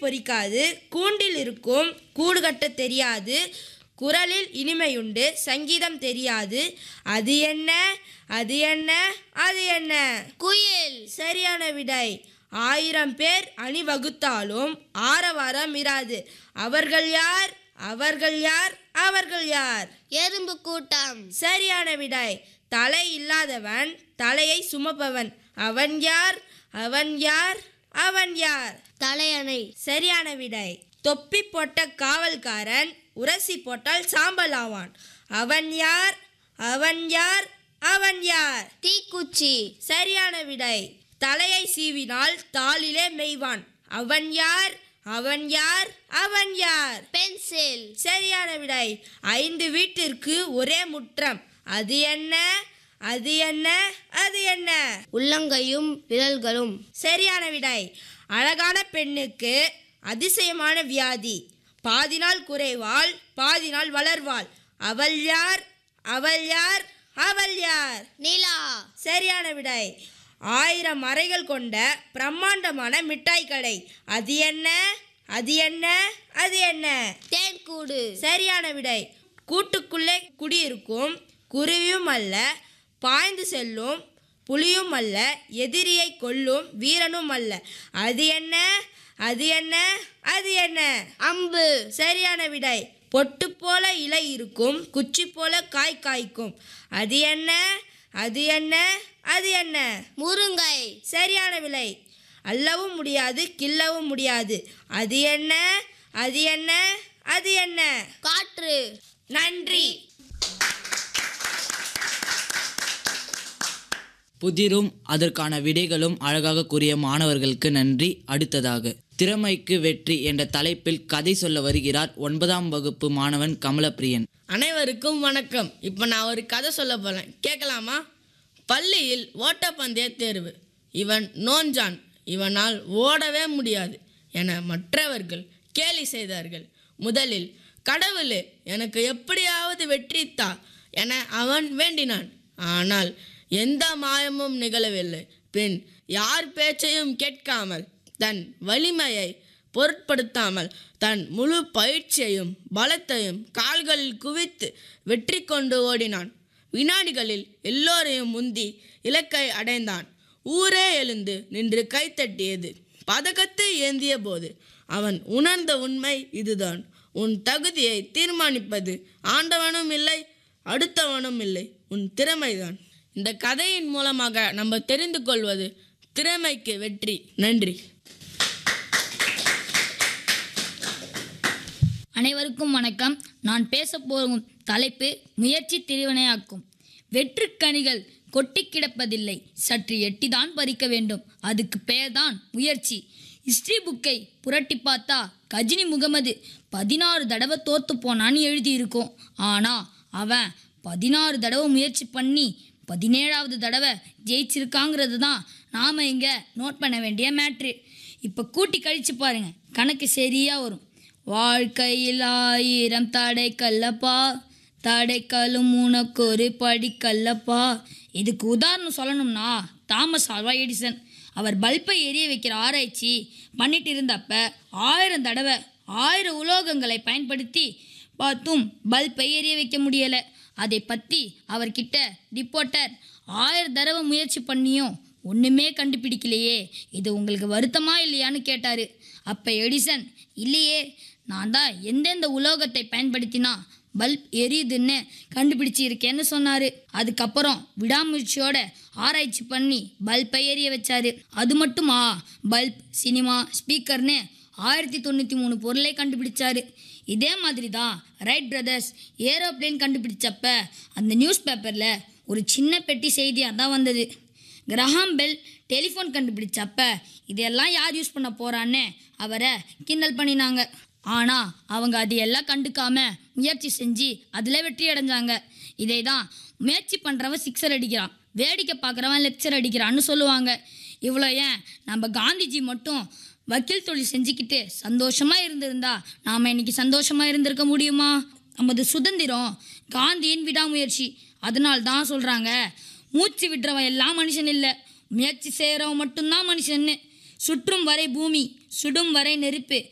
பொறிக்காது கூண்டில் இருக்கும் கூடு கட்ட தெரியாது குரலில் இனிமையுண்டு சங்கீதம் தெரியாது அது என்ன அது என்ன அது என்ன குயில் சரியான விடை ஆயிரம் பேர் அணிவகுத்தாலும் ஆரவாரம் இராது அவர்கள் யார் அவர்கள் யார் அவர்கள் யார் எறும்பு கூட்டம் சரியான விடை தலை இல்லாதவன் தலையை சுமப்பவன் அவன் யார் அவன் யார் அவன் யார் தலையணை சரியான விடை தொப்பி போட்ட காவல்காரன் உரசி போட்டால் சாம்பல் ஆவான் அவன் யார் அவன் யார் அவன் யார் தீக்குச்சி சரியான விடை தலையை சீவினால் தாளிலே மெய்வான் அவன் யார் அவன் யார் அவன் யார் பென்சில் சரியான விடை ஐந்து வீட்டிற்கு ஒரே முற்றம் அது என்ன அது என்ன அது என்ன உள்ளங்கையும் விரல்களும் சரியான விடை அழகான பெண்ணுக்கு அதிசயமான வியாதி பாதி நாள் குறைவாள் பாதி நாள் வளர்வாள் அவள் யார் அவள் யார் அவள் யார் நிலா சரியான விடை ஆயிரம் அறைகள் கொண்ட பிரம்மாண்டமான மிட்டாய் கடை அது என்ன அது என்ன அது என்ன தேன்கூடு சரியான விடை கூட்டுக்குள்ளே குடியிருக்கும் குருவியும் அல்ல பாய்ந்து செல்லும் புலியும் அல்ல எதிரியை கொல்லும் வீரனும் அல்ல அது என்ன அது என்ன அது என்ன அம்பு சரியான விடை பொட்டு போல இலை இருக்கும் குச்சி போல காய் காய்க்கும் அது என்ன அது என்ன அது என்ன முருங்கை சரியான விலை அள்ளவும் முடியாது கிள்ளவும் முடியாது அது என்ன அது என்ன அது என்ன காற்று நன்றி புதிரும் அதற்கான விடைகளும் அழகாக கூறிய மாணவர்களுக்கு நன்றி அடுத்ததாக திறமைக்கு வெற்றி என்ற தலைப்பில் கதை சொல்ல வருகிறார் ஒன்பதாம் வகுப்பு மாணவன் கமலப்பிரியன் அனைவருக்கும் வணக்கம் இப்போ நான் ஒரு கதை சொல்ல போகிறேன் கேட்கலாமா பள்ளியில் ஓட்டப்பந்தய தேர்வு இவன் நோஞ்சான் இவனால் ஓடவே முடியாது என மற்றவர்கள் கேலி செய்தார்கள் முதலில் கடவுளே எனக்கு எப்படியாவது வெற்றி தா என அவன் வேண்டினான் ஆனால் எந்த மாயமும் நிகழவில்லை பின் யார் பேச்சையும் கேட்காமல் தன் வலிமையை பொருட்படுத்தாமல் தன் முழு பயிற்சியையும் பலத்தையும் கால்களில் குவித்து வெற்றி கொண்டு ஓடினான் வினாடிகளில் எல்லோரையும் முந்தி இலக்கை அடைந்தான் ஊரே எழுந்து நின்று கைத்தட்டியது பதக்கத்தை ஏந்திய போது அவன் உணர்ந்த உண்மை இதுதான் உன் தகுதியை தீர்மானிப்பது ஆண்டவனும் இல்லை அடுத்தவனும் இல்லை உன் திறமைதான் இந்த கதையின் மூலமாக நம்ம தெரிந்து கொள்வது திறமைக்கு வெற்றி நன்றி அனைவருக்கும் வணக்கம் நான் பேச போகும் தலைப்பு முயற்சி திருவினையாக்கும் வெற்றுக்கனிகள் கொட்டி கிடப்பதில்லை சற்று எட்டிதான் பறிக்க வேண்டும் அதுக்கு பெயர்தான் முயற்சி ஹிஸ்ட்ரி புக்கை புரட்டி பார்த்தா கஜினி முகமது பதினாறு தடவை தோத்து போனான்னு எழுதியிருக்கும் ஆனால் அவன் பதினாறு தடவை முயற்சி பண்ணி பதினேழாவது தடவை ஜெயிச்சிருக்காங்கிறது தான் நாம் இங்கே நோட் பண்ண வேண்டிய மேட்ரு இப்போ கூட்டி கழிச்சு பாருங்க கணக்கு சரியாக வரும் வாழ்க்கையில் ஆயிரம் தடை கல்லப்பா தடைக்கல்லும் உனக்கு ஒரு படி கல்லப்பா இதுக்கு உதாரணம் சொல்லணும்னா தாமஸ் ஆல்வா எடிசன் அவர் பல்பை எரிய வைக்கிற ஆராய்ச்சி பண்ணிட்டு இருந்தப்ப ஆயிரம் தடவை ஆயிரம் உலோகங்களை பயன்படுத்தி பார்த்தும் பல்பை எரிய வைக்க முடியலை அதை பற்றி அவர்கிட்ட ரிப்போர்ட்டர் ஆயிரம் தடவை முயற்சி பண்ணியும் ஒன்றுமே கண்டுபிடிக்கலையே இது உங்களுக்கு வருத்தமா இல்லையான்னு கேட்டார் அப்போ எடிசன் இல்லையே நான் தான் எந்தெந்த உலோகத்தை பயன்படுத்தினா பல்ப் எரியுதுன்னு கண்டுபிடிச்சி இருக்கேன்னு சொன்னார் அதுக்கப்புறம் விடாமுயற்சியோட ஆராய்ச்சி பண்ணி பல்பை எரிய வச்சாரு அது மட்டுமா பல்ப் சினிமா ஸ்பீக்கர்னு ஆயிரத்தி தொண்ணூற்றி மூணு பொருளை கண்டுபிடிச்சாரு இதே மாதிரி தான் ரைட் பிரதர்ஸ் ஏரோப்ளேன் கண்டுபிடிச்சப்ப அந்த நியூஸ் பேப்பரில் ஒரு சின்ன பெட்டி செய்தியாக தான் வந்தது கிரஹாம் பெல் டெலிஃபோன் கண்டுபிடிச்சப்ப இதெல்லாம் யார் யூஸ் பண்ண போறான்னு அவரை கிண்டல் பண்ணினாங்க ஆனால் அவங்க அது எல்லாம் கண்டுக்காம முயற்சி செஞ்சு அதில் வெற்றி அடைஞ்சாங்க இதை தான் முயற்சி பண்ணுறவன் சிக்ஸர் அடிக்கிறான் வேடிக்கை பார்க்குறவன் லெக்சர் அடிக்கிறான்னு சொல்லுவாங்க இவ்வளோ ஏன் நம்ம காந்திஜி மட்டும் வக்கீல் தொழில் செஞ்சுக்கிட்டு சந்தோஷமா இருந்திருந்தா நாம இன்னைக்கு சந்தோஷமா இருந்திருக்க முடியுமா நமது சுதந்திரம் காந்தியின் விடாமுயற்சி அதனால தான் சொல்றாங்க மூச்சு விடுறவன் எல்லாம் மனுஷன் இல்லை முயற்சி செய்கிறவன் மட்டும்தான் மனுஷன்னு சுற்றும் வரை பூமி சுடும் வரை நெருப்பு